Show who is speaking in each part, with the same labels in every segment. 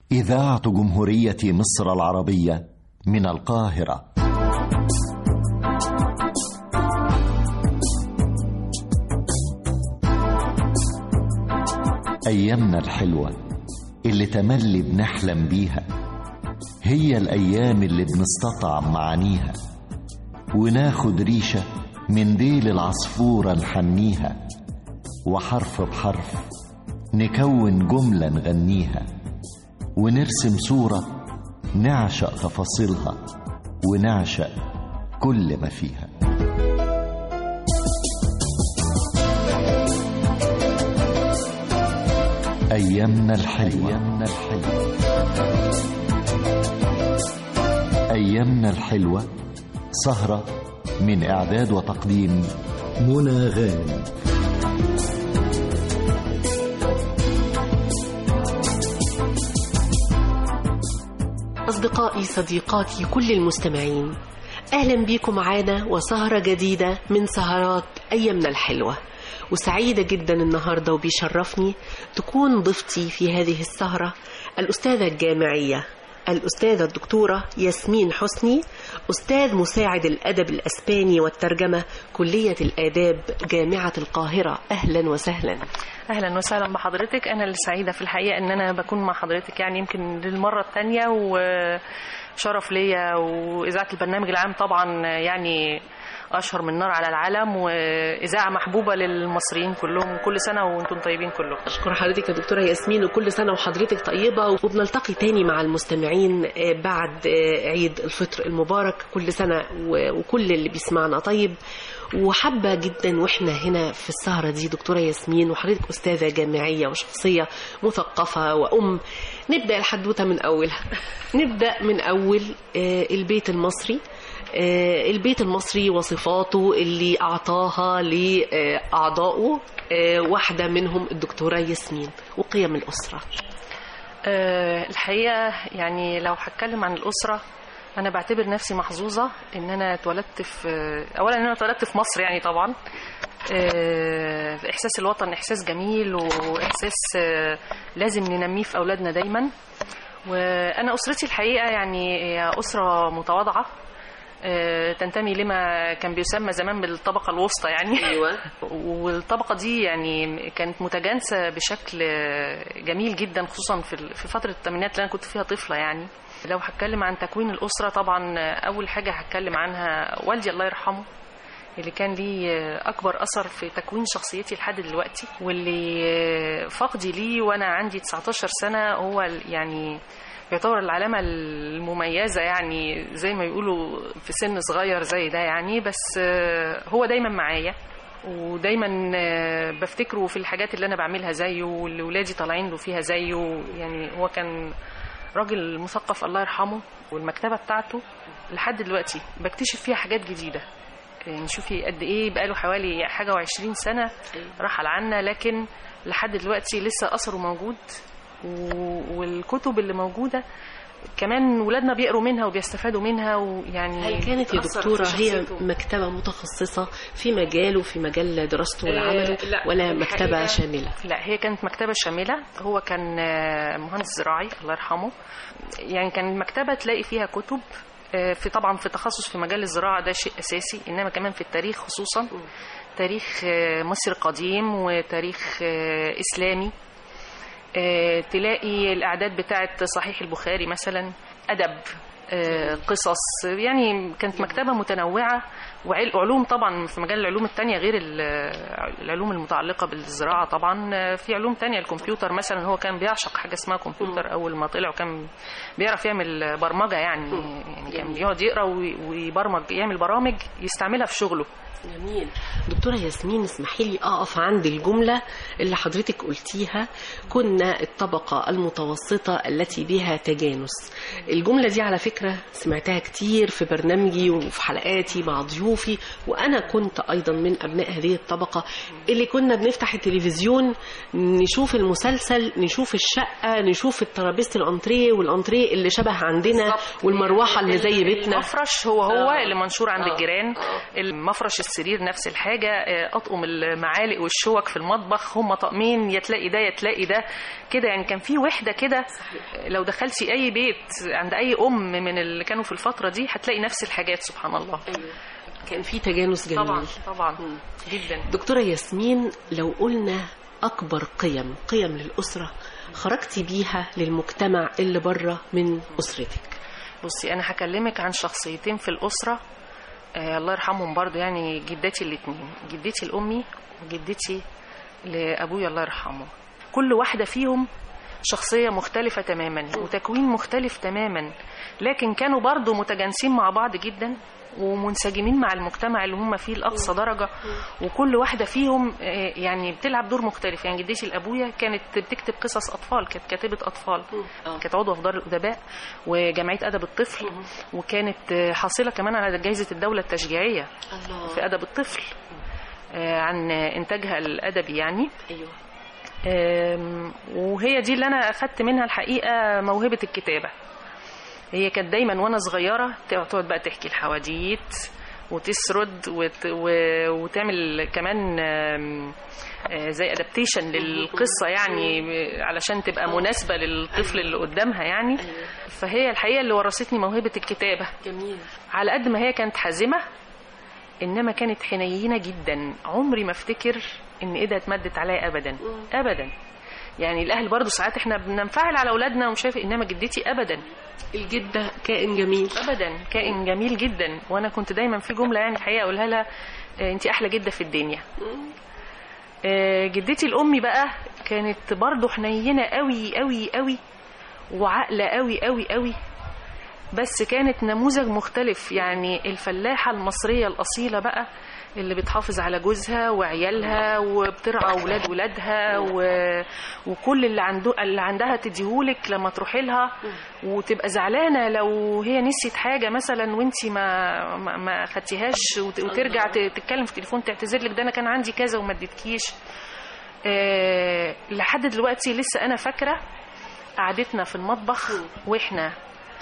Speaker 1: إذاعة جمهورية مصر العربية من القاهرة أيامنا الحلوة اللي تملي بنحلم بيها هي الأيام اللي بنستطعم معانيها وناخد ريشة من ديل العصفورة نحنيها وحرف بحرف نكون جملة نغنيها ونرسم صورة نعشق تفاصيلها ونعشق كل ما فيها أيامنا الحلوة أيامنا الحلوة أيامنا الحلوة سهرة من إعداد وتقديم منى غانم
Speaker 2: أصدقائي صديقاتي كل المستمعين أهلا بيكم معانا وسهرة جديدة من سهرات أيامنا الحلوة وسعيدة جدا النهاردة وبيشرفني تكون ضيفتي في هذه السهرة الأستاذة الجامعية الأستاذة الدكتورة ياسمين حسني أستاذ مساعد الأدب الأسباني والترجمة كلية الآداب جامعة القاهرة أهلا وسهلا
Speaker 3: اهلا وسهلا بحضرتك انا اللي سعيده في الحقيقه ان انا بكون مع حضرتك يعني يمكن للمره الثانيه وشرف ليا واذاعه البرنامج العام طبعا يعني اشهر من نار على العالم واذاعه محبوبه للمصريين كلهم كل سنه وانتم طيبين كلهم
Speaker 2: أشكر حضرتك يا دكتورة ياسمين وكل سنة وحضرتك طيبة وبنلتقي تاني مع المستمعين بعد عيد الفطر المبارك كل سنة وكل اللي بيسمعنا طيب وحابة جدا واحنا هنا في السهرة دي دكتورة ياسمين وحضرتك أستاذة جامعية وشخصية مثقفة وأم نبدأ الحدوتة من أولها نبدأ من أول البيت المصري البيت المصري وصفاته اللي أعطاها لأعضائه واحدة منهم الدكتورة ياسمين وقيم الأسرة
Speaker 3: الحقيقة يعني لو هتكلم عن الأسرة أنا بعتبر نفسي محظوظة إن أنا اتولدت في أولا إن أنا اتولدت في مصر يعني طبعا إحساس الوطن إحساس جميل وإحساس لازم ننميه في أولادنا دايما وأنا أسرتي الحقيقة يعني هي أسرة متواضعة تنتمي لما كان بيسمى زمان بالطبقة الوسطى يعني
Speaker 2: أيوة.
Speaker 3: والطبقة دي يعني كانت متجانسة بشكل جميل جدا خصوصا في فترة الثمانينات اللي أنا كنت فيها طفلة يعني لو هتكلم عن تكوين الأسرة طبعا أول حاجة هتكلم عنها والدي الله يرحمه اللي كان ليه أكبر أثر في تكوين شخصيتي لحد دلوقتي واللي فقدي ليه وأنا عندي 19 سنة هو يعني يعتبر العلامة المميزة يعني زي ما يقولوا في سن صغير زي ده يعني بس هو دايما معايا ودايما بفتكره في الحاجات اللي انا بعملها زيه واللي ولادي طالعين له فيها زيه يعني هو كان راجل مثقف الله يرحمه والمكتبة بتاعته لحد دلوقتي بكتشف فيها حاجات جديدة يعني شوفي قد ايه بقاله حوالي حاجة وعشرين سنة رحل عنا لكن لحد دلوقتي لسه أثره موجود والكتب اللي موجودة كمان ولادنا بيقروا منها وبيستفادوا منها ويعني
Speaker 2: هل كانت يا دكتورة هي مكتبة متخصصة في مجال وفي مجال دراسته وعمله ولا مكتبة شاملة؟
Speaker 3: لا هي كانت مكتبة شاملة هو كان مهندس زراعي الله يرحمه يعني كان المكتبة تلاقي فيها كتب في طبعا في تخصص في مجال الزراعة ده شيء أساسي إنما كمان في التاريخ خصوصا تاريخ مصر قديم وتاريخ إسلامي تلاقي الأعداد بتاعت صحيح البخاري مثلا أدب قصص يعني كانت مكتبة متنوعة وعلوم طبعا في مجال العلوم التانية غير العلوم المتعلقة بالزراعة طبعا في علوم تانية الكمبيوتر مثلا هو كان بيعشق حاجة اسمها كمبيوتر أول ما طلع وكان بيعرف يعمل برمجة يعني يعني كان بيقعد يقرأ ويبرمج يعمل برامج يستعملها في شغله
Speaker 2: جميل دكتورة ياسمين اسمحي لي أقف عند الجملة اللي حضرتك قلتيها كنا الطبقة المتوسطة التي بها تجانس الجملة دي على فكرة فكرة سمعتها كتير في برنامجي وفي حلقاتي مع ضيوفي وأنا كنت أيضا من أبناء هذه الطبقة اللي كنا بنفتح التلفزيون نشوف المسلسل نشوف الشقة نشوف الترابيزة الأنتريه والأنتريه اللي شبه عندنا
Speaker 3: بالظبط.
Speaker 2: والمروحة اللي زي بيتنا
Speaker 3: المفرش هو هو
Speaker 2: آه.
Speaker 3: اللي منشور عند
Speaker 2: آه.
Speaker 3: الجيران المفرش السرير نفس الحاجة آه، أطقم المعالق والشوك في المطبخ هم طقمين يا تلاقي ده يا تلاقي ده كده يعني كان في وحدة كده لو دخلتي أي بيت عند أي أم من اللي كانوا في الفترة دي هتلاقي نفس الحاجات سبحان الله
Speaker 2: كان في تجانس جميل
Speaker 3: طبعا طبعا جدا
Speaker 2: دكتورة ياسمين لو قلنا أكبر قيم قيم للأسرة خرجتي بيها للمجتمع اللي بره من أسرتك
Speaker 3: بصي انا هكلمك عن شخصيتين في الاسره آه الله يرحمهم برضو يعني جدتي الاثنين جدتي لامي وجدتي لابويا الله يرحمه كل واحده فيهم شخصية مختلفة تماما وتكوين مختلف تماما لكن كانوا برضو متجانسين مع بعض جدا ومنسجمين مع المجتمع اللي هم فيه لأقصى درجة وكل واحدة فيهم آه، يعني بتلعب دور مختلف يعني جدتي لأبويا كانت بتكتب قصص أطفال كانت كاتبة أطفال كانت عضوة في دار الأدباء وجمعية أدب الطفل وكانت آه، حاصلة كمان على جائزة الدولة التشجيعية
Speaker 2: الله
Speaker 3: في أدب الطفل آه، عن إنتاجها الأدبي يعني
Speaker 2: أيوه
Speaker 3: آم، وهي دي اللي انا اخدت منها الحقيقه موهبه الكتابه هي كانت دايما وانا صغيره تقعد بقى تحكي الحواديت وتسرد وت... و... وتعمل كمان آم، آه، زي ادابتيشن للقصه يعني علشان تبقى مناسبه للطفل اللي قدامها يعني فهي الحقيقه اللي ورثتني موهبه الكتابه
Speaker 2: جميل
Speaker 3: على قد ما هي كانت حازمة إنما كانت حنينة جدا عمري ما افتكر إن إيدها اتمدت عليا أبدا أبدا يعني الأهل برضو ساعات إحنا بننفعل على أولادنا ومش عارف إيه، إنما جدتي أبدا
Speaker 2: الجدة كائن جميل
Speaker 3: أبدا كائن جميل جدا وأنا كنت دايما في جملة يعني الحقيقة أقولها لها آه، أنت أحلى جدة في الدنيا آه، جدتي الأمي بقى كانت برضو حنينة قوي قوي قوي وعاقلة قوي قوي قوي بس كانت نموذج مختلف يعني الفلاحة المصرية الأصيلة بقى اللي بتحافظ على جوزها وعيالها وبترعى أولاد ولادها و... وكل اللي عنده اللي عندها تديهولك لما تروحي لها وتبقى زعلانة لو هي نسيت حاجة مثلا وانتي ما ما, ما خدتيهاش وت... وترجع ت- تتكلم في التليفون تعتذر لك ده أنا كان عندي كذا وما اديتكيش أه... لحد دلوقتي لسه أنا فاكرة قعدتنا في المطبخ واحنا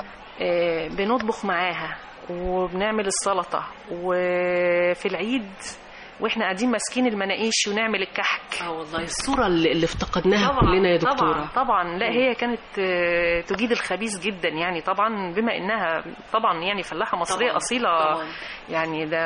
Speaker 3: آه، بنطبخ معاها وبنعمل السلطة وفي العيد واحنا قاعدين ماسكين المناقيش ونعمل الكحك
Speaker 2: اه والله الصورة اللي اللي افتقدناها كلنا يا دكتورة
Speaker 3: طبعا طبعا لا هي كانت آه، تجيد الخبيث جدا يعني طبعا بما انها طبعا يعني فلاحه مصريه
Speaker 2: طبعاً،
Speaker 3: اصيله
Speaker 2: طبعاً.
Speaker 3: يعني ده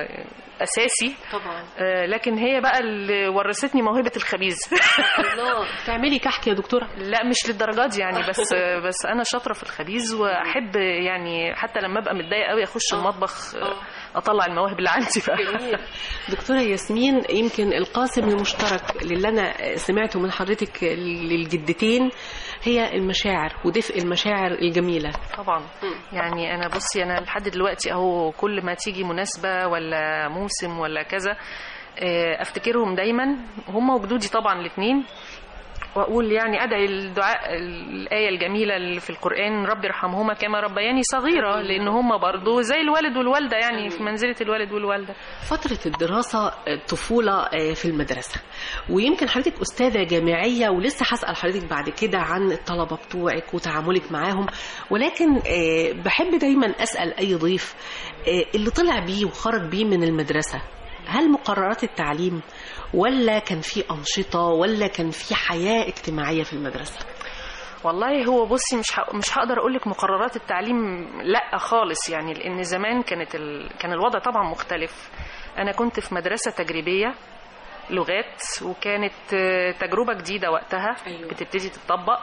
Speaker 3: اساسي
Speaker 2: طبعا
Speaker 3: آه، لكن هي بقى اللي ورثتني موهبه الخبيث
Speaker 2: الله تعملي كحك يا دكتورة
Speaker 3: لا مش للدرجات دي يعني بس بس انا شاطره في الخبيز واحب يعني حتى لما ابقى متضايقه قوي اخش المطبخ
Speaker 2: آه.
Speaker 3: اطلع المواهب اللي عندي بقى
Speaker 2: جميل دكتورة ياسمين يمكن القاسم المشترك اللي أنا سمعته من حضرتك للجدتين هي المشاعر ودفء المشاعر الجميلة
Speaker 3: طبعا يعني انا بصي انا لحد دلوقتي اهو كل ما تيجي مناسبه ولا موسم ولا كذا آه، افتكرهم دايما هم وجدودي طبعا الاثنين واقول يعني ادعي الدعاء الايه الجميله اللي في القران رب ارحمهما كما ربياني صغيره لان هم برضو زي الوالد والوالده يعني في منزله الوالد والوالده
Speaker 2: فترة الدراسة الطفولة آه، في المدرسة ويمكن حضرتك أستاذة جامعية ولسه هسأل حضرتك بعد كده عن الطلبة بتوعك وتعاملك معاهم ولكن آه، بحب دايما أسأل أي ضيف آه، اللي طلع بيه وخرج بيه من المدرسة هل مقررات التعليم ولا كان في أنشطة ولا كان في حياة اجتماعية في المدرسة
Speaker 3: والله هو بصي مش ه... مش هقدر اقول لك مقررات التعليم لا خالص يعني لان زمان كانت ال... كان الوضع طبعا مختلف انا كنت في مدرسه تجريبيه لغات وكانت آه، تجربه جديده وقتها
Speaker 2: أيوة.
Speaker 3: بتبتدي تطبق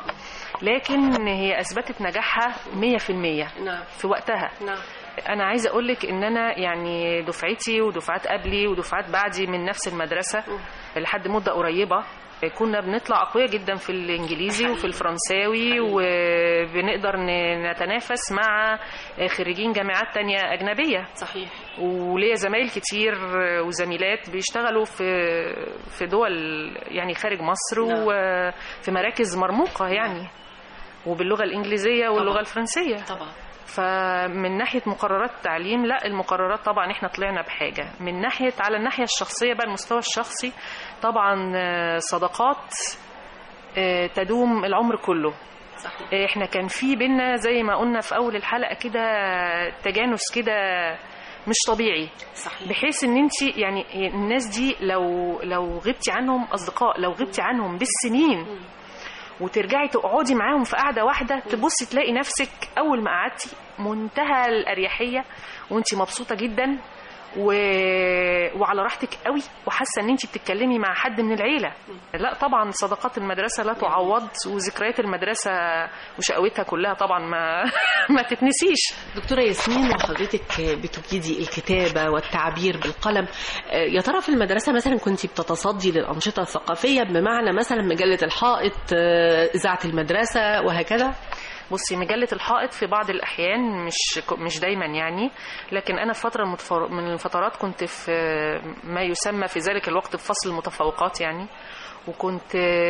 Speaker 3: لكن هي اثبتت نجاحها 100%
Speaker 2: نعم
Speaker 3: في وقتها
Speaker 2: نعم
Speaker 3: انا عايزه اقول لك ان انا يعني دفعتي ودفعات قبلي ودفعات بعدي من نفس المدرسه لحد مده قريبه كنا بنطلع اقوياء جدا في الانجليزي وفي الفرنساوي وبنقدر ن- نتنافس مع خريجين جامعات تانية اجنبيه
Speaker 2: صحيح
Speaker 3: وليا زمايل كتير وزميلات بيشتغلوا في في دول يعني خارج مصر
Speaker 2: نعم.
Speaker 3: وفي مراكز مرموقه يعني وباللغه الانجليزيه واللغه
Speaker 2: طبعا.
Speaker 3: الفرنسيه
Speaker 2: طبعا
Speaker 3: فمن ناحيه مقررات التعليم لا المقررات طبعا احنا طلعنا بحاجه من ناحيه على الناحيه الشخصيه بقى المستوى الشخصي طبعا آه، صداقات آه، تدوم العمر كله
Speaker 2: صحيح
Speaker 3: آه، احنا كان في بينا زي ما قلنا في اول الحلقه كده تجانس كده مش طبيعي
Speaker 2: صحيح
Speaker 3: بحيث ان انت يعني الناس دي لو لو غبتي عنهم اصدقاء لو غبتي عنهم بالسنين وترجعي تقعدي معاهم في قعده واحده تبصي تلاقي نفسك اول ما قعدتي منتهى الاريحيه وانت مبسوطه جدا و... وعلى راحتك قوي وحاسه ان انت بتتكلمي مع حد من العيله لا طبعا صداقات المدرسه لا تعوض وذكريات المدرسه وشقوتها كلها طبعا ما ما تتنسيش
Speaker 2: دكتورة ياسمين وحضرتك بتجيدي الكتابة والتعبير بالقلم يا ترى في المدرسة مثلا كنت بتتصدي للأنشطة الثقافية بمعنى مثلا مجلة الحائط إذاعة المدرسة وهكذا
Speaker 3: بصي مجلة الحائط في بعض الأحيان مش مش دايما يعني لكن أنا في فترة متفر- من الفترات كنت في ما يسمى في ذلك الوقت بفصل المتفوقات يعني وكنت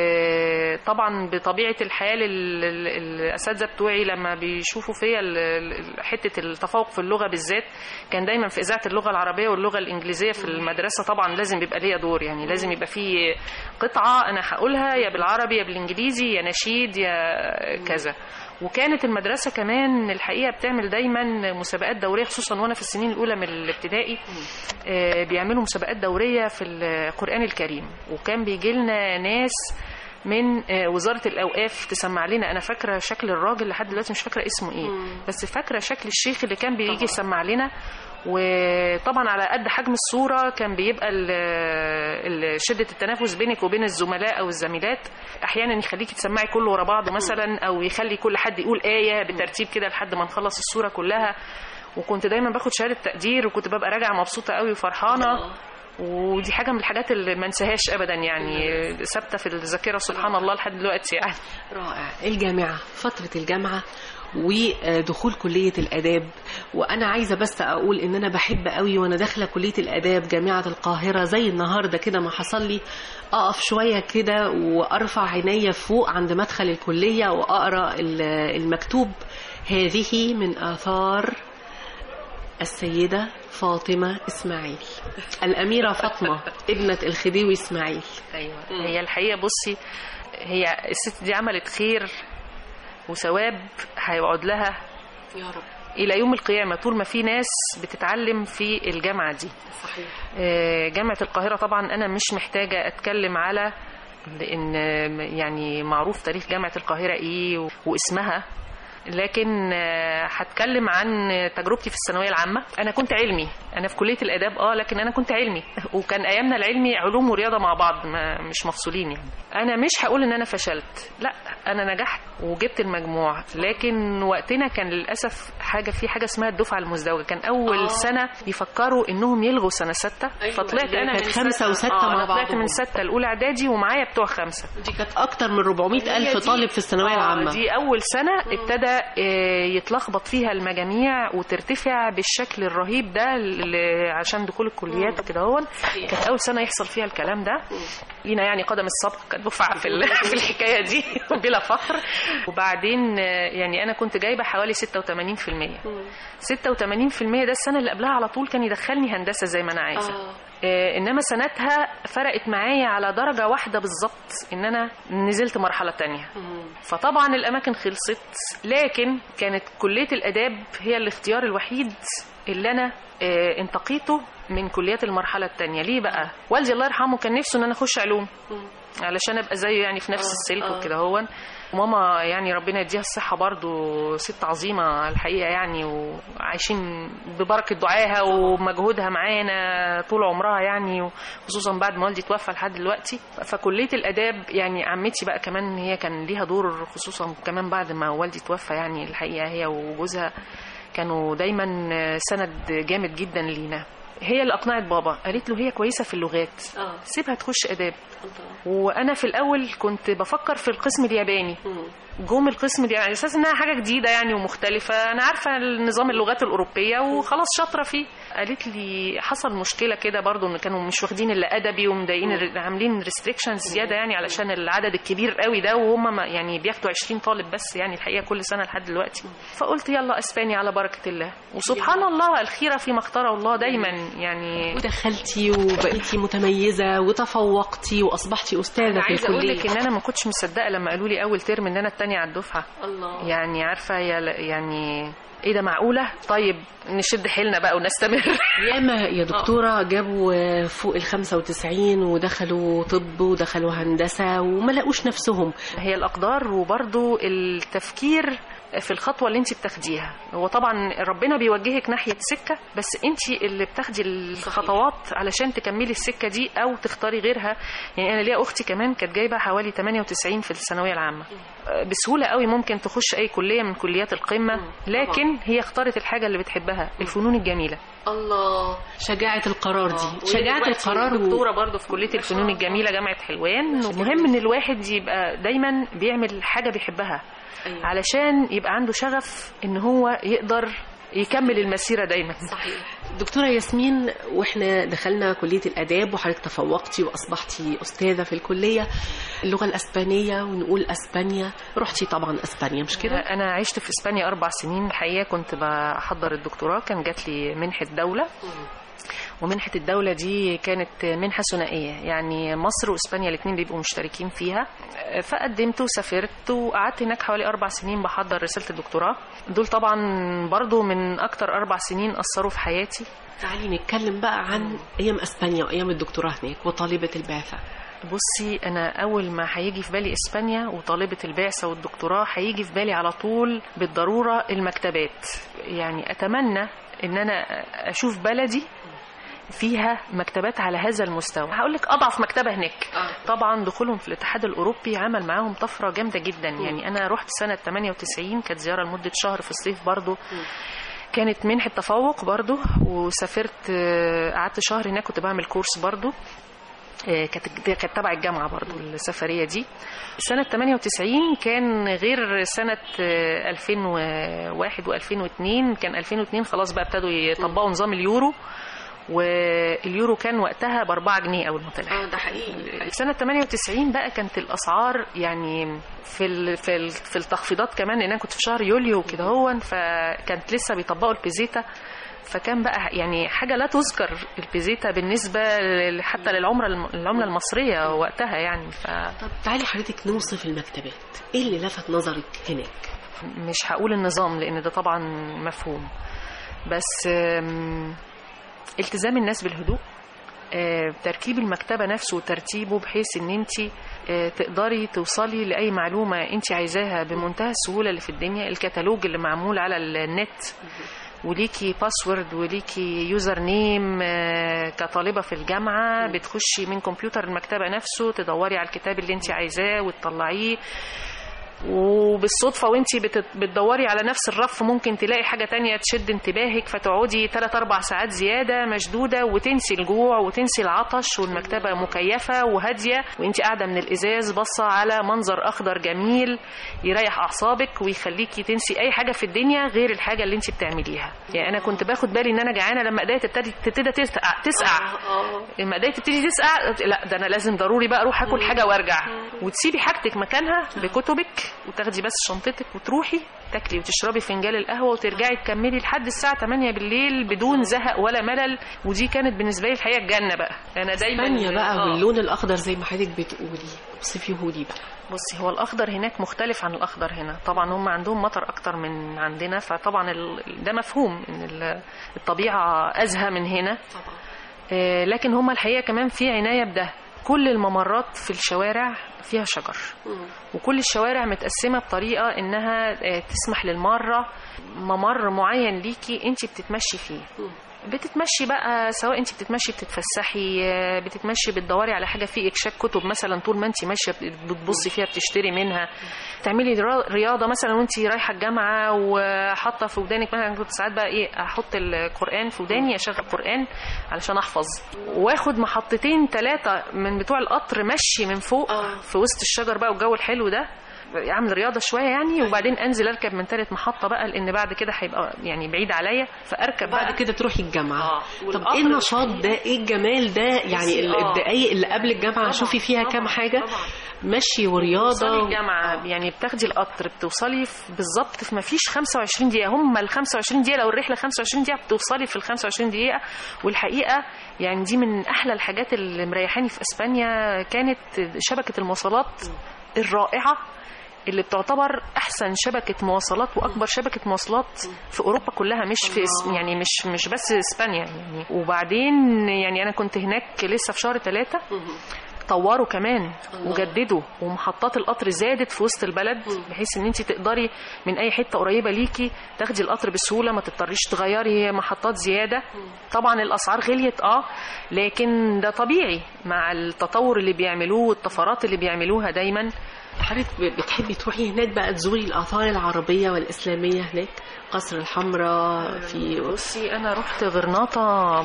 Speaker 3: طبعا بطبيعة الحال ال- ال- الأساتذة بتوعي لما بيشوفوا فيا ال- ال- حتة التفوق في اللغة بالذات كان دايما في إذاعة اللغة العربية واللغة الإنجليزية في المدرسة طبعا لازم بيبقى ليا دور يعني لازم يبقى في قطعة أنا هقولها يا بالعربي يا بالإنجليزي يا نشيد يا كذا وكانت المدرسة كمان الحقيقة بتعمل دايما مسابقات دورية خصوصا وأنا في السنين الأولى من الابتدائي آه، بيعملوا مسابقات دورية في القرآن الكريم وكان بيجي لنا ناس من آه، وزارة الأوقاف تسمع لنا أنا فاكرة شكل الراجل لحد دلوقتي مش فاكرة اسمه إيه بس فاكرة شكل الشيخ اللي كان بيجي يسمع لنا وطبعا على قد حجم الصورة كان بيبقى ال- ال- شدة التنافس بينك وبين الزملاء أو الزميلات أحيانا يخليكي تسمعي كله ورا بعض مثلا أو يخلي كل حد يقول آية بترتيب كده لحد ما نخلص الصورة كلها وكنت دايما باخد شهادة تقدير وكنت ببقى راجعة مبسوطة قوي وفرحانة ودي حاجة من الحاجات اللي ما انساهاش أبدا يعني ثابتة في الذاكرة سبحان الله لحد دلوقتي يعني
Speaker 2: رائع الجامعة فترة الجامعة ودخول كلية الآداب وأنا عايزة بس أقول إن أنا بحب قوي وأنا داخلة كلية الآداب جامعة القاهرة زي النهاردة كده ما حصل لي أقف شوية كده وأرفع عينيا فوق عند مدخل الكلية وأقرأ ال- المكتوب هذه من آثار السيدة فاطمة إسماعيل الأميرة فاطمة ابنة الخديوي إسماعيل
Speaker 3: ايوه هي الحقيقه بصي هي الست دي عملت خير وثواب هيقعد لها
Speaker 2: يا رب
Speaker 3: الى يوم القيامه طول ما في ناس بتتعلم في الجامعه دي
Speaker 2: صحيح
Speaker 3: آه، جامعه القاهره طبعا انا مش محتاجه اتكلم على لان يعني معروف تاريخ جامعه القاهره ايه و- واسمها لكن آه، هتكلم عن تجربتي في الثانويه العامه انا كنت علمي انا في كليه الاداب اه لكن انا كنت علمي وكان ايامنا العلمي علوم ورياضه مع بعض ما مش مفصولين يعني انا مش هقول ان انا فشلت لا انا نجحت وجبت المجموع لكن وقتنا كان للاسف حاجه في حاجه اسمها الدفعه المزدوجه كان اول
Speaker 2: آه.
Speaker 3: آه. سنه يفكروا انهم يلغوا سنه سته
Speaker 2: أيوة،
Speaker 3: فطلعت
Speaker 2: اللي
Speaker 3: انا
Speaker 2: كانت
Speaker 3: من
Speaker 2: خمسة
Speaker 3: ستة-
Speaker 2: وستة
Speaker 3: آه
Speaker 2: مع
Speaker 3: أنا طلعت
Speaker 2: بعضهم.
Speaker 3: من سته الاولى اعدادي ومعايا بتوع خمسه
Speaker 2: دي كانت أكتر من 400
Speaker 3: هي
Speaker 2: ألف
Speaker 3: دي-
Speaker 2: طالب في الثانوية
Speaker 3: آه،
Speaker 2: العامة
Speaker 3: دي أول سنة ابتدى آه، يتلخبط فيها المجاميع وترتفع بالشكل الرهيب ده اللي عشان دخول الكليات وكده هو كانت أول سنة يحصل فيها الكلام ده لينا يعني قدم السبق كدفعة في ال- في الحكاية دي بلا فخر وبعدين آه، يعني أنا كنت جايبة حوالي 86% 86% ده السنة اللي قبلها على طول كان يدخلني هندسة زي ما أنا عايزة آه، انما سنتها فرقت معايا على درجه واحده بالظبط ان انا نزلت مرحله تانية فطبعا الاماكن خلصت لكن كانت كليه الاداب هي الاختيار الوحيد اللي انا آه، انتقيته من كليات المرحله التانية ليه بقى والدي الله يرحمه كان نفسه ان انا اخش علوم علشان ابقى زيه يعني في نفس السلك وكده هو ماما يعني ربنا يديها الصحة برضو ست عظيمة الحقيقة يعني وعايشين ببركة دعاها ومجهودها معانا طول عمرها يعني خصوصا بعد ما والدي توفى لحد دلوقتي فكلية الآداب يعني عمتي بقى كمان هي كان ليها دور خصوصا كمان بعد ما والدي توفى يعني الحقيقة هي وجوزها كانوا دايما سند جامد جدا لينا هي اللي اقنعت بابا قالت له هي كويسه في اللغات
Speaker 2: آه.
Speaker 3: سيبها تخش اداب وانا في الاول كنت بفكر في القسم الياباني جم القسم الياباني على اساس انها حاجه جديده يعني ومختلفه انا عارفه نظام اللغات الاوروبيه وخلاص شاطره فيه قالت لي حصل مشكله كده برضو ان كانوا مش واخدين الا ادبي ومضايقين عاملين ريستريكشنز زياده يعني علشان العدد الكبير قوي ده وهم ما- يعني بياخدوا 20 طالب بس يعني الحقيقه كل سنه لحد دلوقتي فقلت يلا اسباني على بركه الله وسبحان الله الخيره فيما اختاره الله دايما يعني
Speaker 2: ودخلتي وبقيتي متميزة وتفوقتي وأصبحتي أستاذة
Speaker 3: انا
Speaker 2: في
Speaker 3: عايزه اقول لك
Speaker 2: الكلية
Speaker 3: ان انا ما كنتش مصدقه لما قالوا لي اول ترم ان انا التانية على الدفعه
Speaker 2: الله
Speaker 3: يعني عارفه يا يعني ايه ده معقوله طيب نشد حيلنا بقى ونستمر
Speaker 2: ياما يا دكتورة جابوا فوق ال 95 ودخلوا طب ودخلوا هندسة وما لقوش نفسهم
Speaker 3: هي الأقدار وبرضو التفكير في الخطوة اللي انت بتاخديها هو طبعا ربنا بيوجهك ناحية سكة بس انت اللي بتاخدي الخطوات علشان تكملي السكة دي او تختاري غيرها يعني انا ليا اختي كمان كانت جايبة حوالي 98 في الثانوية العامة بسهولة قوي ممكن تخش اي كلية من كليات القمة لكن هي اختارت الحاجة اللي بتحبها الفنون الجميلة
Speaker 2: الله شجاعة القرار دي شجاعة القرار و...
Speaker 3: دكتورة برضه في كلية الفنون الجميلة جامعة حلوان المهم ان الواحد يبقى دايما بيعمل حاجة بيحبها
Speaker 2: أيوة.
Speaker 3: علشان يبقى عنده شغف ان هو يقدر يكمل المسيرة دايما
Speaker 2: صحيح دكتورة ياسمين واحنا دخلنا كلية الآداب وحضرتك تفوقتي وأصبحتي أستاذة في الكلية اللغة الأسبانية ونقول أسبانيا رحتي طبعا أسبانيا مش كده؟
Speaker 3: انا عشت في اسبانيا اربع سنين الحقيقه كنت بحضر الدكتوراه كان جات لي منحه دوله ومنحه الدوله دي كانت منحه ثنائيه يعني مصر واسبانيا الاثنين بيبقوا مشتركين فيها فقدمت وسافرت وقعدت هناك حوالي اربع سنين بحضر رساله الدكتوراه دول طبعا برضو من اكتر اربع سنين اثروا في حياتي
Speaker 2: تعالي نتكلم بقى عن أيام أسبانيا وأيام الدكتوراه هناك وطالبة البعثة
Speaker 3: بصي انا اول ما هيجي في بالي اسبانيا وطالبه البعثه والدكتوراه هيجي في بالي على طول بالضروره المكتبات يعني اتمنى ان انا اشوف بلدي فيها مكتبات على هذا المستوى هقول لك اضعف مكتبه هناك طبعا دخولهم في الاتحاد الاوروبي عمل معاهم طفره جامده جدا يعني انا رحت سنه 98 كانت زياره لمده شهر في الصيف برضو كانت منحة تفوق برضو وسافرت آه، قعدت شهر هناك كنت بعمل كورس برضو آه، كانت كانت تبع الجامعة برضو السفرية دي سنة 98 كان غير سنة آه، 2001 و2002 كان 2002 خلاص بقى ابتدوا يطبقوا نظام اليورو واليورو كان وقتها ب 4 جنيه اول ما طلع
Speaker 2: ده حقيقي
Speaker 3: سنة 98 بقى كانت الأسعار يعني في ال في ال في التخفيضات كمان لأن أنا كنت في شهر يوليو وكده هو فكانت لسه بيطبقوا البيزيتا فكان بقى يعني حاجة لا تذكر البيزيتا بالنسبة ل- حتى للعملة الم- العملة المصرية وقتها يعني فمش
Speaker 2: طب تعالي حضرتك نوصف المكتبات ايه اللي لفت نظرك هناك
Speaker 3: هقول النظام لأن ده طبعا مفهوم بس آم، التزام الناس بالهدوء آه، تركيب المكتبة نفسه وترتيبه بحيث ان انت آه، تقدري توصلي لأي معلومة انت عايزاها بمنتهى السهولة اللي في الدنيا الكتالوج اللي معمول على النت وليكي باسورد وليكي يوزر نيم آه، كطالبة في الجامعة بتخشي من كمبيوتر المكتبة نفسه تدوري على الكتاب اللي انت عايزاه وتطلعيه وبالصدفة وانتي بت- بتدوري على نفس الرف ممكن تلاقي حاجة تانية تشد انتباهك فتقعدي 3 4 ساعات زيادة مشدودة وتنسي الجوع وتنسي العطش والمكتبة مكيفة وهادية وانتي قاعدة من الإزاز باصة على منظر أخضر جميل يريح أعصابك ويخليكي تنسي أي حاجة في الدنيا غير الحاجة اللي انتي بتعمليها يعني أنا كنت باخد بالي إن أنا جعانة لما إيديا تبتدي تبتدي تسقع تسقع لما ايديا تبتدي تسقع لا ده انا لازم ضروري بقى اروح اكل حاجه وارجع وتسيبي حاجتك مكانها بكتبك وتاخدي بس شنطتك وتروحي تاكلي وتشربي فنجان القهوه وترجعي تكملي لحد الساعه 8 بالليل بدون زهق ولا ملل ودي كانت بالنسبه لي الحقيقه الجنه بقى انا دايما
Speaker 2: اسبانيا بقى
Speaker 3: آه.
Speaker 2: واللون الاخضر زي ما حضرتك بتقولي اوصفيه لي بقى
Speaker 3: بصي هو الاخضر هناك مختلف عن الاخضر هنا طبعا هم عندهم مطر اكتر من عندنا فطبعا ال- ده مفهوم ان ال- الطبيعه ازهى من هنا
Speaker 2: طبعا
Speaker 3: آه، لكن هم الحقيقه كمان في عنايه بده كل الممرات في الشوارع فيها شجر وكل الشوارع متقسمه بطريقه انها آه، تسمح للماره ممر معين ليكي انت بتتمشي فيه بتتمشي بقى سواء انت بتتمشي بتتفسحي آه، بتتمشي بتدوري على حاجه في اكشاك كتب مثلا طول ما انت ماشيه بتبصي فيها بتشتري منها تعملي را- رياضه مثلا وانت رايحه الجامعه وحاطه في ودانك مثلا كنت ساعات بقى ايه احط القران في وداني اشغل قران علشان احفظ واخد محطتين ثلاثه من بتوع القطر مشي من فوق
Speaker 2: آه.
Speaker 3: في وسط الشجر بقى والجو الحلو ده اعمل رياضه شويه يعني وبعدين انزل اركب من ثالث محطه بقى لان بعد كده هيبقى يعني بعيد عليا فاركب
Speaker 2: بعد
Speaker 3: بقى
Speaker 2: كده تروحي الجامعه
Speaker 3: آه.
Speaker 2: طب
Speaker 3: والقطر
Speaker 2: ايه النشاط ده ايه الجمال ده يعني
Speaker 3: بصي،
Speaker 2: ال-
Speaker 3: آه.
Speaker 2: الدقايق اللي قبل الجامعه
Speaker 3: طبعاً،
Speaker 2: شوفي فيها
Speaker 3: طبعاً،
Speaker 2: كام حاجه
Speaker 3: طبعاً.
Speaker 2: مشي ورياضه
Speaker 3: توصلي الجامعة يعني بتاخدي القطر بتوصلي في- بالظبط في ما فيش 25 دقيقة هم ال 25 دقيقة لو الرحلة 25 دقيقة بتوصلي في ال 25 دقيقة والحقيقة يعني دي من أحلى الحاجات اللي مريحاني في إسبانيا كانت شبكة المواصلات الرائعة اللي بتعتبر احسن شبكه مواصلات واكبر شبكه مواصلات في اوروبا كلها مش في إس- يعني مش مش بس اسبانيا يعني وبعدين يعني انا كنت هناك لسه في شهر ثلاثة طوروا كمان وجددوا ومحطات القطر زادت في وسط البلد بحيث ان انت تقدري من اي حته قريبه ليكي تاخدي القطر بسهوله ما تضطريش تغيري محطات زياده طبعا الاسعار غليت اه لكن ده طبيعي مع التطور اللي بيعملوه والطفرات اللي بيعملوها دايما
Speaker 2: حضرتك ب- بتحبي تروحي هناك بقى تزوري الاثار العربيه والاسلاميه هناك قصر الحمراء في
Speaker 3: بصي انا رحت غرناطه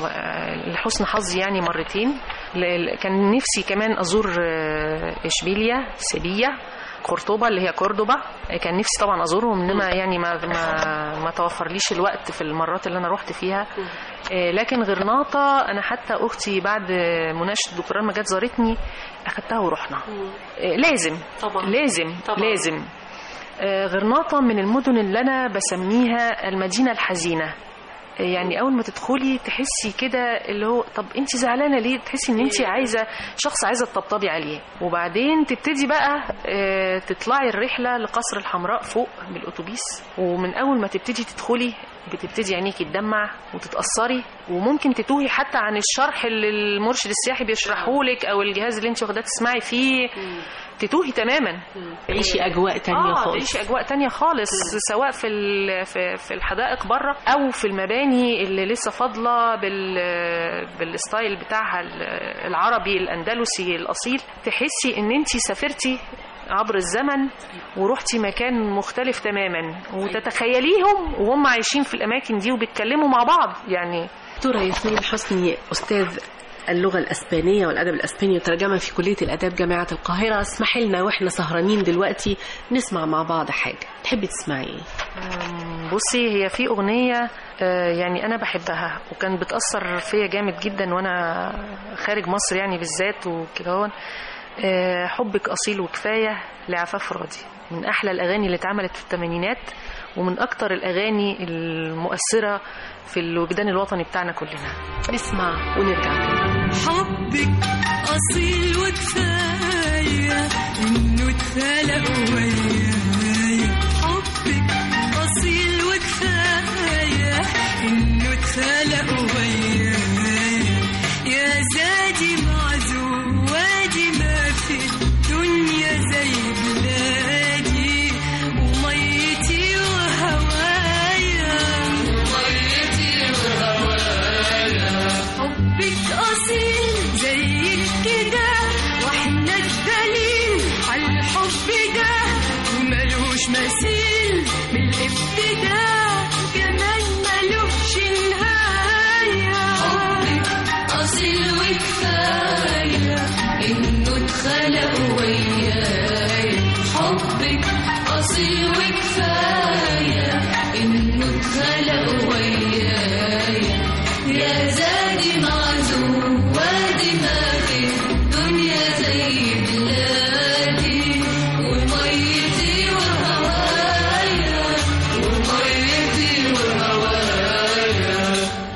Speaker 3: آه، لحسن حظي يعني مرتين ل- ل- كان نفسي كمان ازور آه، اشبيليا سيبيا قرطبة اللي هي كوردوبا آه، كان نفسي طبعا ازورهم انما يعني ما ما ما توفرليش الوقت في المرات اللي انا رحت فيها آه، لكن غرناطة انا حتى اختي بعد مناقشه الدكتوراه لما جت زارتني اخدتها ورحنا آه، لازم
Speaker 2: طبعا.
Speaker 3: لازم
Speaker 2: طبعا.
Speaker 3: لازم آه، غرناطة من المدن اللي أنا بسميها المدينة الحزينة آه، يعني أول ما تدخلي تحسي كده اللي هو طب أنت زعلانة ليه؟ تحسي إن أنت عايزة شخص عايزة تطبطبي عليه وبعدين تبتدي بقى آه، تطلعي الرحلة لقصر الحمراء فوق بالأتوبيس ومن أول ما تبتدي تدخلي بتبتدي عينيكي تدمع وتتأثري وممكن تتوهي حتى عن الشرح اللي المرشد السياحي بيشرحه لك أو الجهاز اللي أنت واخداه تسمعي فيه تتوهي تماما
Speaker 2: تعيشي اجواء تانية
Speaker 3: اه
Speaker 2: خالص
Speaker 3: تعيشي اجواء تانية خالص سواء في ال- في في الحدائق بره او في المباني اللي لسه فاضله بال بالستايل بتاعها ال- العربي الاندلسي الاصيل تحسي ان انت سافرتي عبر الزمن ورحتي مكان مختلف تماما وتتخيليهم وهم عايشين في الاماكن دي وبيتكلموا مع بعض يعني
Speaker 2: دكتورة ياسمين حسني أستاذ اللغة الأسبانية والأدب الأسباني وترجمة في كلية الآداب جامعة القاهرة اسمحي لنا وإحنا سهرانين دلوقتي نسمع مع بعض حاجة تحبي تسمعي إيه؟
Speaker 3: أم، بصي هي في أغنية آه، يعني أنا بحبها وكان بتأثر فيا جامد جدا وأنا خارج مصر يعني بالذات وكده هون آه، حبك أصيل وكفاية لعفاف راضي من أحلى الأغاني اللي اتعملت في الثمانينات ومن أكتر الأغاني المؤثرة في الوجدان الوطني بتاعنا كلنا
Speaker 2: نسمع ونرجع تاني
Speaker 4: حبك أصيل وكفاية إنه اتخلق ويايا حبك أصيل وكفاية إنه اتخلق ويايا يا زادي معزوم وادي ما في الدنيا زي بلادي وميتي وهوايا حبك أصيل زي كده واحنا الدليل على الحب ده وملوش مثيل من الابتداء كمان ملوش نهاية حبك أصيل وكفاية إنه اتخلق وياي حبك أصيل وكفاية إنه اتخلق وياي يا زادي معزوم وادي ما في الدنيا زي بلادي وميتي وهوايا وميتي وهوايا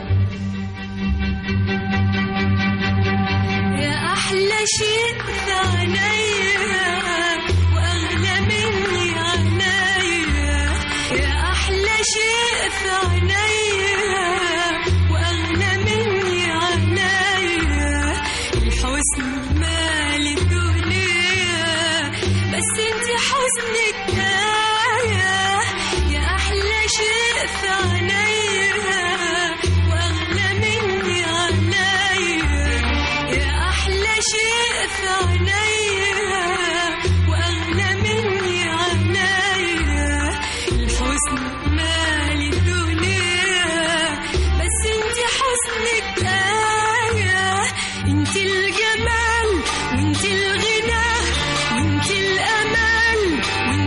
Speaker 4: يا أحلى شيء في عينيا وأغلى مني عينيا يا أحلى شيء في عينيا وأغلى مني عينيا الحسن مال الدنيا بس انت حسنك آية يا أحلى شيء في عينيا وأغلى مني عينيا يا أحلى شيء في عينيا وأغلى مني عينيا الحسن مال الدنيا بس انت حسنك آية انت الجمال وانت الغنى وانت الأمل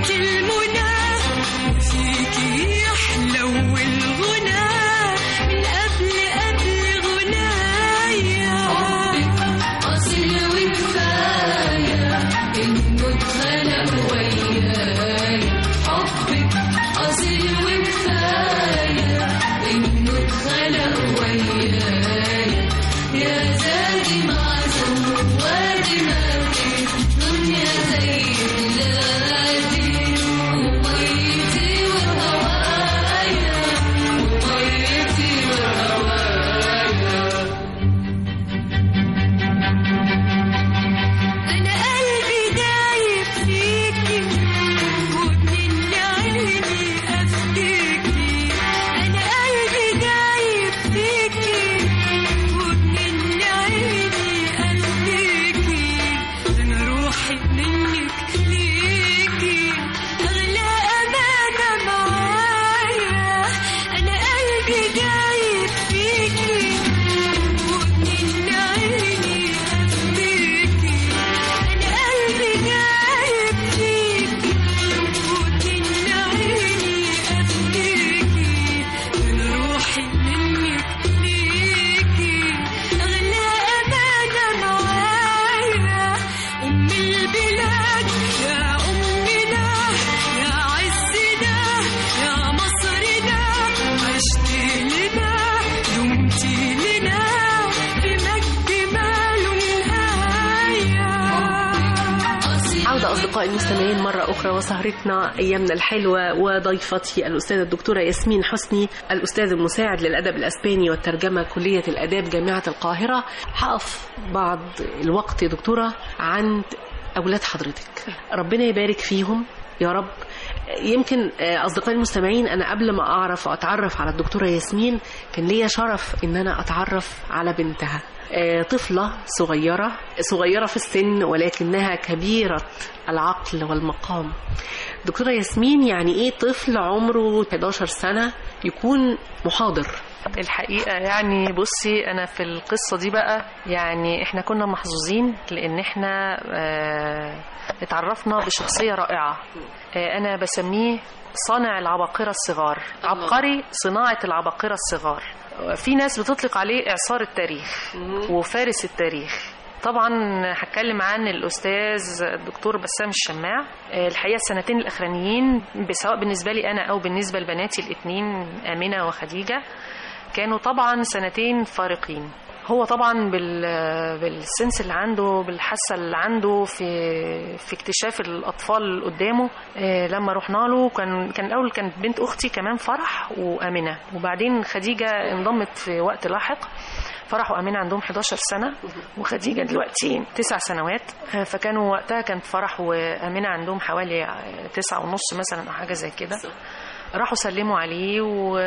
Speaker 2: أصدقائي المستمعين مرة أخرى وسهرتنا أيامنا الحلوة وضيفتي الأستاذة الدكتورة ياسمين حسني الأستاذ المساعد للأدب الأسباني والترجمة كلية الآداب جامعة القاهرة هقف بعض الوقت يا دكتورة عند أولاد حضرتك ربنا يبارك فيهم يا رب يمكن آه، أصدقائي المستمعين أنا قبل ما أعرف وأتعرف على الدكتورة ياسمين كان ليا شرف إن أنا أتعرف على بنتها آه، طفلة صغيرة صغيرة في السن ولكنها كبيرة العقل والمقام دكتورة ياسمين يعني إيه طفل عمره 11 سنة يكون محاضر
Speaker 3: الحقيقة يعني بصي أنا في القصة دي بقى يعني إحنا كنا محظوظين لأن إحنا آه، اتعرفنا بشخصية رائعة آه، أنا بسميه صانع العباقرة الصغار عبقري صناعة العباقرة الصغار في ناس بتطلق عليه إعصار التاريخ وفارس التاريخ طبعا هتكلم عن الاستاذ الدكتور بسام الشماع آه، الحقيقه السنتين الاخرانيين سواء بالنسبه لي انا او بالنسبه لبناتي الاثنين امنه وخديجه كانوا طبعا سنتين فارقين هو طبعا بال بالسنس اللي عنده بالحاسه اللي عنده في في اكتشاف الاطفال اللي قدامه آه، لما رحنا له كان كان الاول كانت بنت اختي كمان فرح وامنه وبعدين خديجه انضمت في وقت لاحق فرح وامينه عندهم 11 سنه وخديجه دلوقتي تسع سنوات آه، فكانوا وقتها كانت فرح وامينه عندهم حوالي آه، تسعة ونص مثلا او حاجه زي كده راحوا سلموا عليه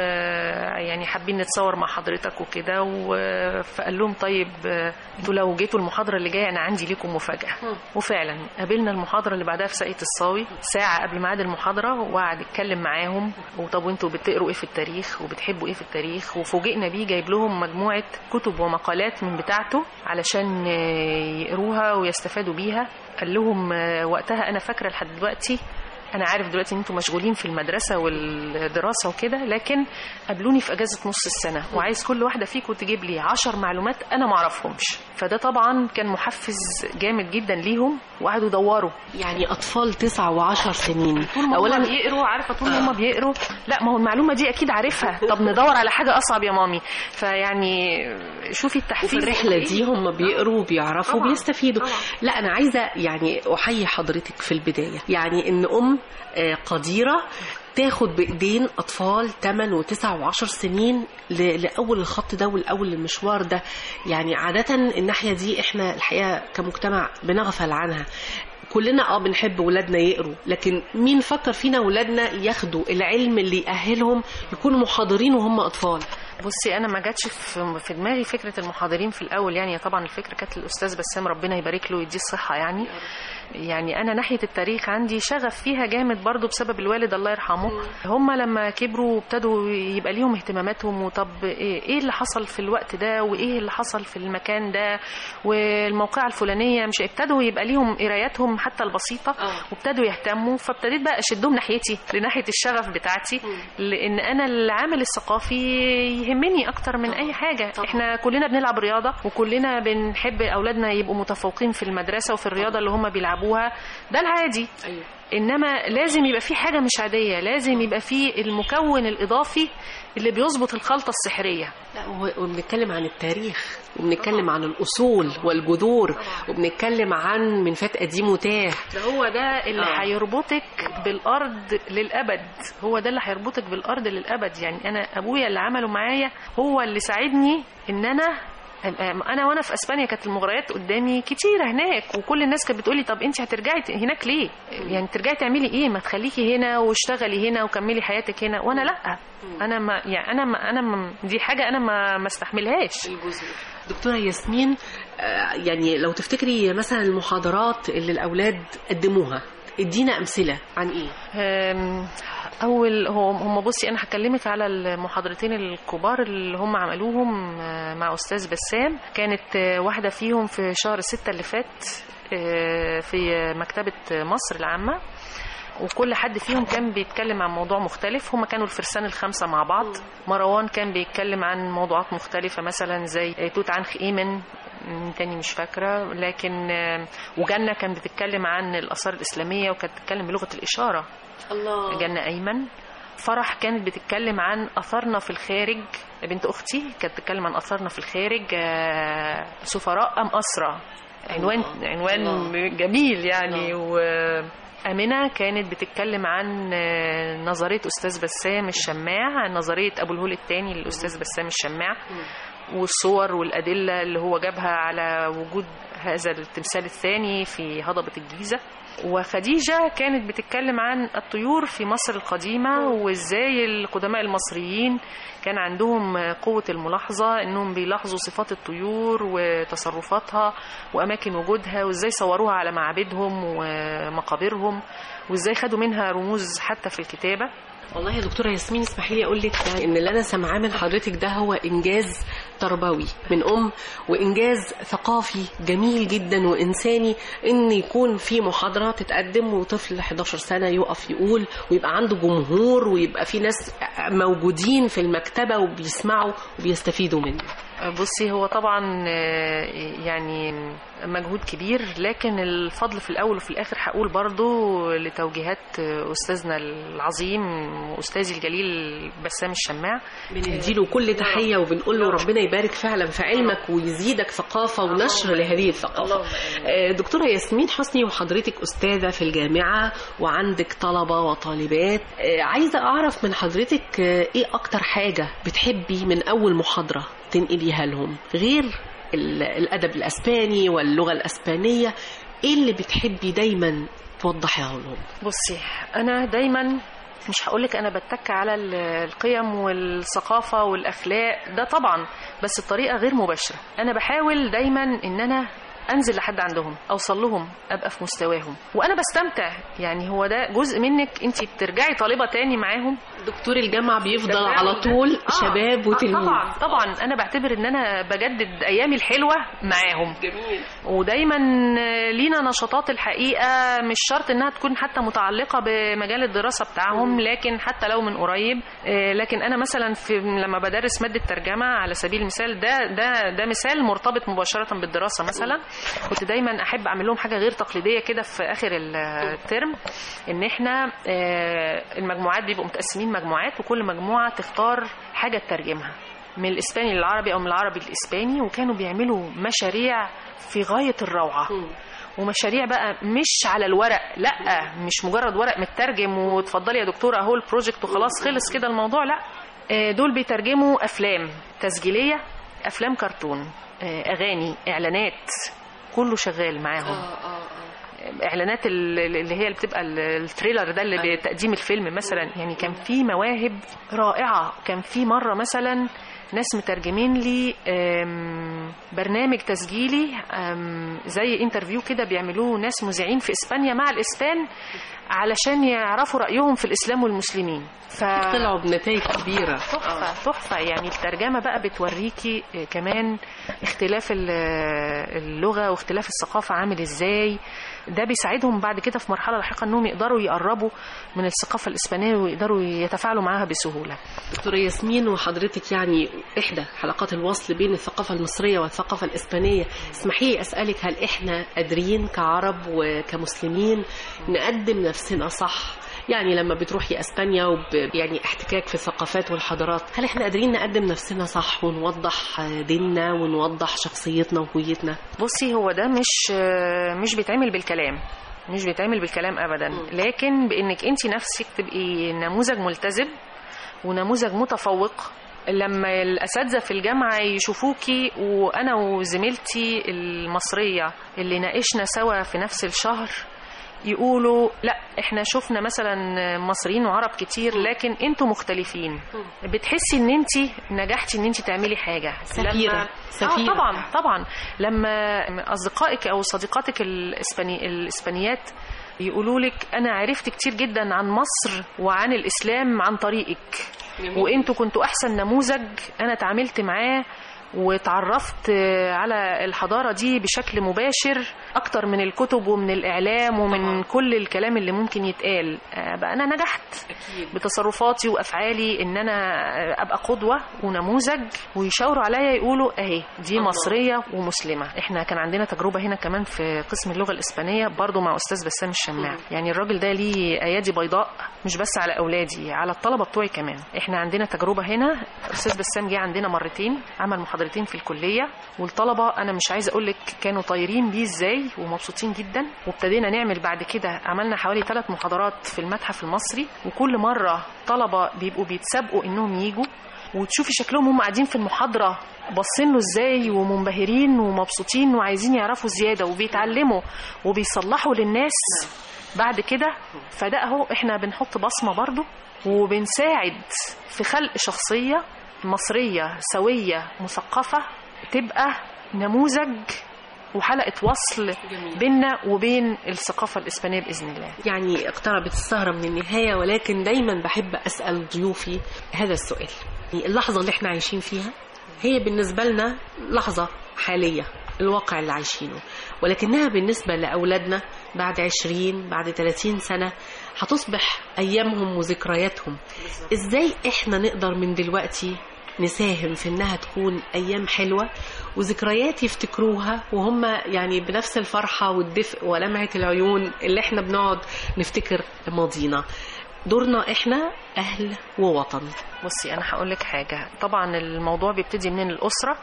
Speaker 3: ويعني حابين نتصور مع حضرتك وكده و- فقال لهم طيب آه، انتوا لو جيتوا المحاضره اللي جايه انا عندي ليكم مفاجاه وفعلا قابلنا المحاضره اللي بعدها في ساقية الصاوي ساعه قبل ميعاد المحاضره وقعد يتكلم معاهم وطب وانتوا بتقروا ايه في التاريخ وبتحبوا ايه في التاريخ وفوجئنا بيه جايب لهم مجموعه كتب ومقالات من بتاعته علشان آه، يقروها ويستفادوا بيها قال لهم آه، وقتها انا فاكره لحد دلوقتي انا عارف دلوقتي ان انتم مشغولين في المدرسه والدراسه وكده لكن قابلوني في اجازه نص السنه وعايز كل واحده فيكم تجيب لي عشر معلومات انا ما اعرفهمش فده طبعا كان محفز جامد جدا ليهم وقعدوا يدوروا
Speaker 2: يعني أطفال تسعة وعشر سنين
Speaker 3: طول ما هم بيقروا عارفه طول ما هم بيقروا لا ما هو المعلومه دي اكيد عارفها طب ندور على حاجه اصعب يا مامي فيعني شوفي
Speaker 2: وفي
Speaker 3: التحفيز
Speaker 2: الرحلة
Speaker 3: إيه؟
Speaker 2: دي هم بيقروا وبيعرفوا
Speaker 3: طبعاً،
Speaker 2: وبيستفيدوا
Speaker 3: طبعاً.
Speaker 2: لا أنا عايزة يعني أحيي حضرتك في البداية يعني إن أم آه، قديرة تاخد بإيدين أطفال 8 و9 و10 سنين ل- لأول الخط ده والأول المشوار ده يعني عادة الناحية دي إحنا الحقيقة كمجتمع بنغفل عنها كلنا اه بنحب ولادنا يقروا لكن مين فكر فينا ولادنا ياخدوا العلم اللي يأهلهم يكونوا محاضرين وهم أطفال
Speaker 3: بصي انا ما جاتش في في دماغي فكره المحاضرين في الاول يعني طبعا الفكره كانت الاستاذ بسام ربنا يبارك له ويديه الصحه يعني يعني انا ناحيه التاريخ عندي شغف فيها جامد برضو بسبب الوالد الله يرحمه هم لما كبروا وابتدوا يبقى ليهم اهتماماتهم وطب ايه إيه اللي حصل في الوقت ده وايه اللي حصل في المكان ده والموقعه الفلانيه مش ابتدوا يبقى ليهم قراياتهم حتى البسيطه
Speaker 2: آه.
Speaker 3: وابتدوا يهتموا فابتديت بقى اشدهم ناحيتي لناحيه الشغف بتاعتي لان انا العامل الثقافي يهمني اكتر من اي حاجه
Speaker 2: طبعا.
Speaker 3: احنا كلنا بنلعب رياضه وكلنا بنحب اولادنا يبقوا متفوقين في المدرسه وفي الرياضه اللي هم بيلعبوها ده العادي
Speaker 2: أيوة.
Speaker 3: انما لازم يبقى في حاجه مش عاديه لازم يبقى في المكون الاضافي اللي بيظبط الخلطه السحريه
Speaker 2: لا و- وبنتكلم عن التاريخ وبنتكلم عن الأصول والجذور وبنتكلم عن من فات قديم وتاه
Speaker 3: ده هو ده اللي
Speaker 2: آه.
Speaker 3: هيربطك بالارض للابد هو ده اللي هيربطك بالارض للابد يعني انا ابويا اللي عمله معايا هو اللي ساعدني ان انا انا وانا في اسبانيا كانت المغريات قدامي كتيره هناك وكل الناس كانت بتقولي طب انت هترجعي ت- هناك ليه يعني ترجعي تعملي ايه ما تخليكي هنا واشتغلي هنا وكملي حياتك هنا وانا لا انا ما يعني انا ما انا ما دي حاجه انا ما ما استحملهاش
Speaker 2: دكتورة ياسمين آه، يعني لو تفتكري مثلا المحاضرات اللي الأولاد قدموها ادينا أمثلة عن إيه؟
Speaker 3: أم، اول هو هم بصي انا هكلمك على المحاضرتين الكبار اللي هم عملوهم آه، مع استاذ بسام كانت آه، واحده فيهم في شهر ستة اللي فات آه، في مكتبه مصر العامه وكل حد فيهم كان بيتكلم عن موضوع مختلف هم كانوا الفرسان الخمسة مع بعض مروان كان بيتكلم عن موضوعات مختلفة مثلا زي توت عنخ إيمن م، تاني مش فاكرة لكن آه، وجنة كانت بتتكلم عن الآثار الإسلامية وكانت بتتكلم بلغة الإشارة
Speaker 2: الله
Speaker 3: جنة أيمن فرح كانت بتتكلم عن أثرنا في الخارج بنت أختي كانت بتتكلم عن أثرنا في الخارج آه، سفراء أم أسرى عنوان
Speaker 2: الله.
Speaker 3: عنوان
Speaker 2: الله.
Speaker 3: جميل يعني و أمنة كانت بتتكلم عن آه، نظرية أستاذ بسام الشماع نظرية أبو الهول الثاني للأستاذ بسام الشماع والصور والأدلة اللي هو جابها على وجود هذا التمثال الثاني في هضبة الجيزة وخديجة كانت بتتكلم عن الطيور في مصر القديمة وإزاي القدماء المصريين كان عندهم قوة الملاحظة إنهم بيلاحظوا صفات الطيور وتصرفاتها وأماكن وجودها وإزاي صوروها على معابدهم ومقابرهم وإزاي خدوا منها رموز حتى في الكتابة
Speaker 2: والله يا دكتورة ياسمين اسمحي لي اقول لك ان اللي انا سامعاه من حضرتك ده هو انجاز تربوي من ام وانجاز ثقافي جميل جدا وانساني ان يكون في محاضره تتقدم وطفل 11 سنه يقف يقول ويبقى عنده جمهور ويبقى في ناس موجودين في المكتبه وبيسمعوا وبيستفيدوا منه
Speaker 3: بصي هو طبعا آه، يعني مجهود كبير لكن الفضل في الاول وفي الاخر هقول برضو لتوجيهات آه، استاذنا العظيم واستاذي الجليل بسام الشماع
Speaker 2: بنديله كل تحيه وبنقول له ربنا يبارك فعلا في علمك ويزيدك ثقافه ونشر لهذه الثقافه آه، دكتوره ياسمين حسني وحضرتك استاذه في الجامعه وعندك طلبه وطالبات آه، عايزه اعرف من حضرتك آه، ايه اكتر حاجه بتحبي من اول محاضره تنقليها لهم غير ال- الادب الاسباني واللغه الاسبانيه ايه اللي بتحبي دايما توضحيها لهم
Speaker 3: بصي انا دايما مش هقولك انا بتك على ال- القيم والثقافه والاخلاق ده طبعا بس الطريقه غير مباشره انا بحاول دايما ان انا انزل لحد عندهم اوصل لهم ابقى في مستواهم وانا بستمتع يعني هو ده جزء منك انت بترجعي طالبه تاني معاهم
Speaker 2: دكتور الجامعه بيفضل على طول
Speaker 3: آه،
Speaker 2: شباب
Speaker 3: آه،
Speaker 2: وتلميذ
Speaker 3: طبعا طبعا انا بعتبر ان انا بجدد ايامي الحلوه معاهم
Speaker 2: جميل
Speaker 3: ودايما لينا نشاطات الحقيقه مش شرط انها تكون حتى متعلقه بمجال الدراسه بتاعهم لكن حتى لو من قريب آه، لكن انا مثلا في لما بدرس ماده ترجمه على سبيل المثال ده ده ده مثال مرتبط مباشره بالدراسه مثلا كنت دايما احب اعمل لهم حاجه غير تقليديه كده في اخر الترم ان احنا آه، المجموعات بيبقوا متقسمين مجموعات وكل مجموعه تختار حاجه تترجمها من الاسباني للعربي او من العربي للاسباني وكانوا بيعملوا مشاريع في غايه الروعه ومشاريع بقى مش على الورق لا مش مجرد ورق مترجم وتفضلي يا دكتوره اهو البروجكت وخلاص خلص كده الموضوع لا آه، دول بيترجموا افلام تسجيليه افلام كرتون آه، اغاني اعلانات كله شغال معاهم اعلانات ال- اللي هي اللي بتبقى ال- التريلر ده اللي بتقديم الفيلم مثلا يعني كان في مواهب رائعه كان في مره مثلا ناس مترجمين لي آم، برنامج تسجيلي آم، زي انترفيو كده بيعملوه ناس مذيعين في اسبانيا مع الاسبان علشان يعرفوا رايهم في الاسلام والمسلمين ف...
Speaker 2: طلعوا بنتائج كبيره
Speaker 3: تحفة تحفة يعني الترجمة بقى بتوريكي كمان اختلاف ال- اللغة واختلاف الثقافة عامل ازاي ده بيساعدهم بعد كده في مرحلة لاحقة انهم يقدروا يقربوا من الثقافة الاسبانية ويقدروا يتفاعلوا معاها بسهولة
Speaker 2: دكتورة ياسمين وحضرتك يعني إحدى حلقات الوصل بين الثقافة المصرية والثقافة الإسبانية اسمحي لي أسألك هل إحنا قادرين كعرب وكمسلمين نقدم نفسنا صح يعني لما بتروحي اسبانيا وب يعني احتكاك في الثقافات والحضارات هل احنا قادرين نقدم نفسنا صح ونوضح ديننا ونوضح شخصيتنا وهويتنا
Speaker 3: بصي هو ده مش مش بيتعمل بالكلام مش بيتعمل بالكلام ابدا لكن بانك انت نفسك تبقي نموذج ملتزم ونموذج متفوق لما الاساتذه في الجامعه يشوفوكي وانا وزميلتي المصريه اللي ناقشنا سوا في نفس الشهر يقولوا لا احنا شفنا مثلا مصريين وعرب كتير لكن انتوا مختلفين بتحسي ان انت نجحتي ان انت تعملي حاجه
Speaker 2: سفيرة.
Speaker 3: لما
Speaker 2: سفيرة.
Speaker 3: آه طبعا طبعا لما اصدقائك او صديقاتك الاسباني الاسبانيات يقولوا لك انا عرفت كتير جدا عن مصر وعن الاسلام عن طريقك وانتوا كنتوا احسن نموذج انا اتعاملت معاه وتعرفت على الحضارة دي بشكل مباشر أكتر من الكتب ومن الإعلام ومن كل الكلام اللي ممكن يتقال آه، بقى أنا نجحت بتصرفاتي وأفعالي إن أنا أبقى قدوة ونموذج ويشاوروا عليا يقولوا أهي دي مصرية ومسلمة إحنا كان عندنا تجربة هنا كمان في قسم اللغة الإسبانية برضو مع أستاذ بسام الشماع يعني الراجل ده ليه أيادي بيضاء مش بس على أولادي على الطلبة بتوعي كمان إحنا عندنا تجربة هنا أستاذ بسام جه عندنا مرتين عمل محاضرات محاضرتين في الكليه والطلبه انا مش عايزه اقول لك كانوا طايرين بيه ازاي ومبسوطين جدا وابتدينا نعمل بعد كده عملنا حوالي ثلاث محاضرات في المتحف المصري وكل مره طلبه بيبقوا بيتسابقوا انهم يجوا وتشوفي شكلهم هم قاعدين في المحاضره باصين له ازاي ومنبهرين ومبسوطين وعايزين يعرفوا زياده وبيتعلموا وبيصلحوا للناس بعد كده فده اهو احنا بنحط بصمه برضو وبنساعد في خلق شخصيه مصريه سويه مثقفه تبقى نموذج وحلقه وصل بيننا وبين الثقافه الاسبانيه باذن الله
Speaker 2: يعني اقتربت السهرة من النهاية ولكن دايما بحب أسأل ضيوفي هذا السؤال يعني اللحظة اللي احنا عايشين فيها هي بالنسبة لنا لحظة حالية الواقع اللي عايشينه ولكنها بالنسبة لأولادنا بعد عشرين بعد 30 سنة هتصبح أيامهم وذكرياتهم إزاي إحنا نقدر من دلوقتي نساهم في إنها تكون أيام حلوة وذكريات يفتكروها وهم يعني بنفس الفرحة والدفء ولمعة العيون اللي إحنا بنقعد نفتكر ماضينا دورنا إحنا أهل ووطن
Speaker 3: بصي انا هقول لك حاجه طبعا الموضوع بيبتدي من الاسره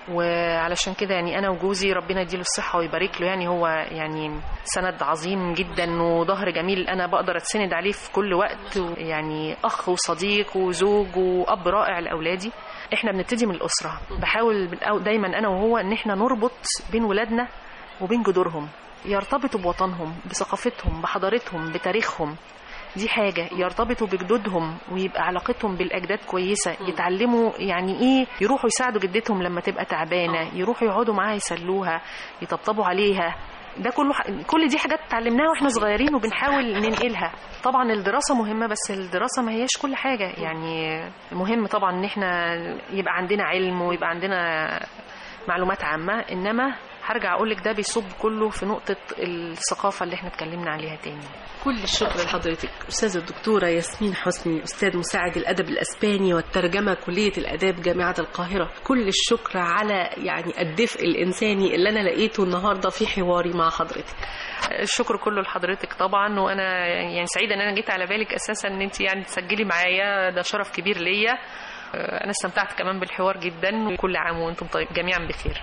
Speaker 3: وعلشان كده يعني انا وجوزي ربنا يديله الصحه ويبارك له يعني هو يعني سند عظيم جدا وظهر جميل انا بقدر اتسند عليه في كل وقت يعني اخ وصديق وزوج واب رائع لاولادي احنا بنبتدي من الاسره بحاول من أو- دايما انا وهو ان احنا نربط بين ولادنا وبين جذورهم يرتبطوا بوطنهم بثقافتهم بحضارتهم بتاريخهم دي حاجة يرتبطوا بجدودهم ويبقى علاقتهم بالأجداد كويسة يتعلموا يعني إيه يروحوا يساعدوا جدتهم لما تبقى تعبانة يروحوا يقعدوا معاها يسلوها يطبطبوا عليها ده كله ح... كل دي حاجات اتعلمناها واحنا صغيرين وبنحاول ننقلها طبعا الدراسة مهمة بس الدراسة ما هياش كل حاجة يعني مهم طبعا ان احنا يبقى عندنا علم ويبقى عندنا معلومات عامة انما هرجع اقول لك ده بيصب كله في نقطة الثقافة اللي احنا اتكلمنا عليها تاني
Speaker 2: كل الشكر لحضرتك أستاذة الدكتورة ياسمين حسني أستاذ مساعد الأدب الأسباني والترجمة كلية الآداب جامعة القاهرة كل الشكر على يعني الدفء الإنساني اللي أنا لقيته النهاردة في حواري مع حضرتك
Speaker 3: الشكر كله لحضرتك طبعا وانا يعني سعيده ان انا جيت على بالك اساسا ان انت يعني تسجلي معايا ده شرف كبير ليا انا استمتعت كمان بالحوار جدا وكل عام وانتم طيب جميعا بخير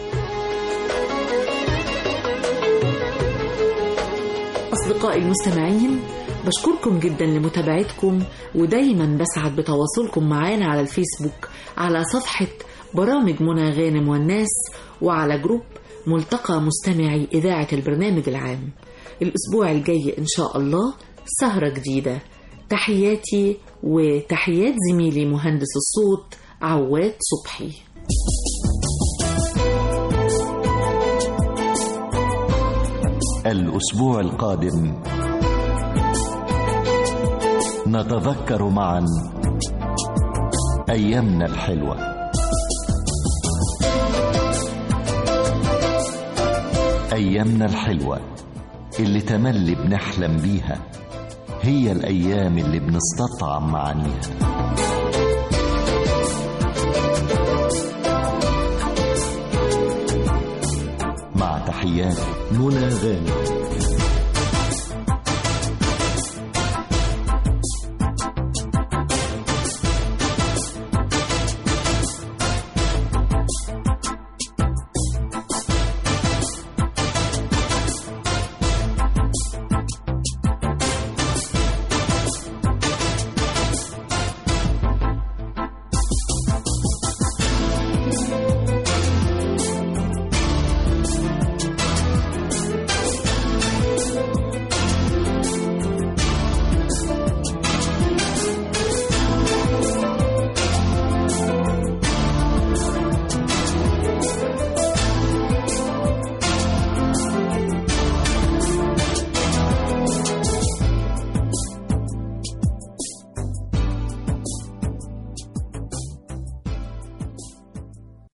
Speaker 5: أصدقائي المستمعين بشكركم جدا لمتابعتكم ودايما بسعد بتواصلكم معانا على الفيسبوك على صفحة برامج منى غانم والناس وعلى جروب ملتقى مستمعي إذاعة البرنامج العام الأسبوع الجاي إن شاء الله سهرة جديدة تحياتي وتحيات زميلي مهندس الصوت عواد صبحي
Speaker 1: الأسبوع القادم نتذكر معا أيامنا الحلوة أيامنا الحلوة اللي تملي بنحلم بيها هي الأيام اللي بنستطعم معانيها مع تحيات منى غانم